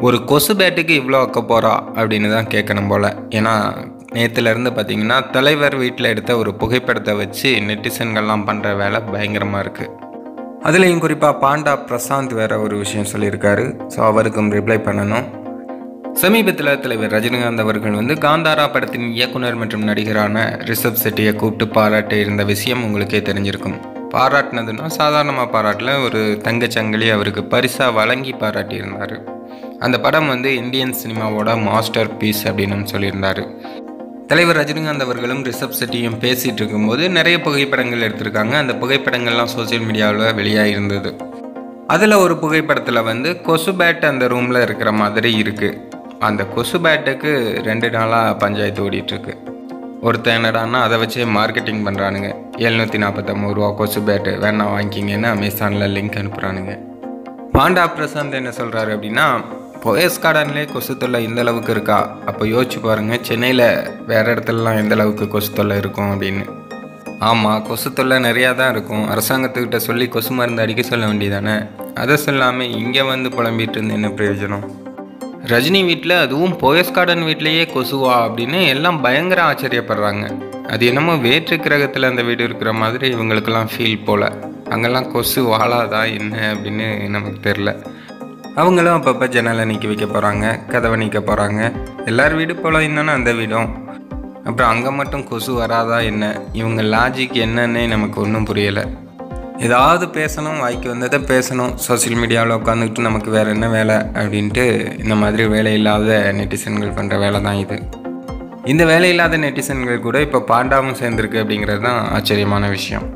ஒரு கொசு பேட்டுக்கு இவ்வளோ வைக்க போகிறா அப்படின்னு தான் கேட்கணும் போல் ஏன்னா நேற்றுலேருந்து பார்த்தீங்கன்னா தலைவர் வீட்டில் எடுத்த ஒரு புகைப்படத்தை வச்சு நெட்டிசன்கள்லாம் பண்ணுற வேலை பயங்கரமாக இருக்குது அதுலேயும் குறிப்பாக பாண்டா பிரசாந்த் வேற ஒரு விஷயம் சொல்லியிருக்காரு ஸோ அவருக்கும் ரிப்ளை பண்ணணும் சமீபத்தில் தலைவர் ரஜினிகாந்த் அவர்கள் வந்து காந்தாரா படத்தின் இயக்குனர் மற்றும் நடிகரான ரிஷப் செட்டியை கூப்பிட்டு பாராட்டி இருந்த விஷயம் உங்களுக்கே தெரிஞ்சிருக்கும் பாராட்டினதுன்னா சாதாரணமாக பாராட்டல ஒரு தங்கச்சங்கிலி அவருக்கு பரிசாக வழங்கி பாராட்டியிருந்தார் அந்த படம் வந்து இந்தியன் சினிமாவோட மாஸ்டர் பீஸ் அப்படின்னு சொல்லியிருந்தார் தலைவர் ரஜினிகாந்த் அவர்களும் ரிஷப் செட்டியும் பேசிகிட்டு இருக்கும்போது நிறைய புகைப்படங்கள் எடுத்திருக்காங்க அந்த புகைப்படங்கள்லாம் சோஷியல் மீடியாவில் வெளியாக இருந்தது அதில் ஒரு புகைப்படத்தில் வந்து கொசு பேட் அந்த ரூமில் இருக்கிற மாதிரி இருக்குது அந்த கொசு பேட்டுக்கு ரெண்டு நாளாக பஞ்சாயத்து ஓடிட்டுருக்கு ஒருத்தன் என்னடான்னா அதை வச்சே மார்க்கெட்டிங் பண்ணுறானுங்க எழுநூற்றி நாற்பத்தொம்பது ரூபா கொசு பேட்டு வேணா வாங்கிக்கிங்கன்னு அமேசானில் லிங்க் அனுப்புகிறானுங்க பாண்டா பிரசாந்த் என்ன சொல்கிறாரு அப்படின்னா போயஸ் கார்டன்லேயே கொசு தொல்லை இந்த அளவுக்கு இருக்கா அப்போ யோசிச்சு பாருங்கள் சென்னையில் வேறு இடத்துலலாம் எந்த அளவுக்கு கொசு தொல்லை இருக்கும் அப்படின்னு ஆமாம் கொசு தொல்லை நிறையா தான் இருக்கும் அரசாங்கத்துக்கிட்ட சொல்லி கொசு மருந்து அடிக்க சொல்ல வேண்டியதானே அதை சொல்லாமல் இங்கே வந்து புலம்பிட்டு இருந்து என்ன பிரயோஜனம் ரஜினி வீட்டில் அதுவும் போயஸ் கார்டன் வீட்லேயே கொசுவா அப்படின்னு எல்லாம் பயங்கர ஆச்சரியப்படுறாங்க அது என்னமோ வேற்று கிரகத்தில் அந்த வீடு இருக்கிற மாதிரி இவங்களுக்கெல்லாம் ஃபீல் போல் அங்கெல்லாம் கொசு வாழாதா என்ன அப்படின்னு நமக்கு தெரில அவங்களும் அப்பப்போ ஜன்னலை நீக்கி வைக்க போகிறாங்க கதவை நீக்க போகிறாங்க எல்லார் வீடு போல தானே அந்த வீடும் அப்புறம் அங்கே மட்டும் கொசு வராதா என்ன இவங்க லாஜிக் என்னன்னே நமக்கு ஒன்றும் புரியலை ஏதாவது பேசணும் வாய்க்கு வந்ததை பேசணும் சோஷியல் மீடியாவில் உட்காந்துக்கிட்டு நமக்கு வேறு என்ன வேலை அப்படின்ட்டு இந்த மாதிரி வேலை இல்லாத நெட்டிசன்கள் பண்ணுற வேலை தான் இது இந்த வேலை இல்லாத நெட்டிசன்கள் கூட இப்போ பாண்டாவும் சேர்ந்துருக்கு அப்படிங்கிறது தான் ஆச்சரியமான விஷயம்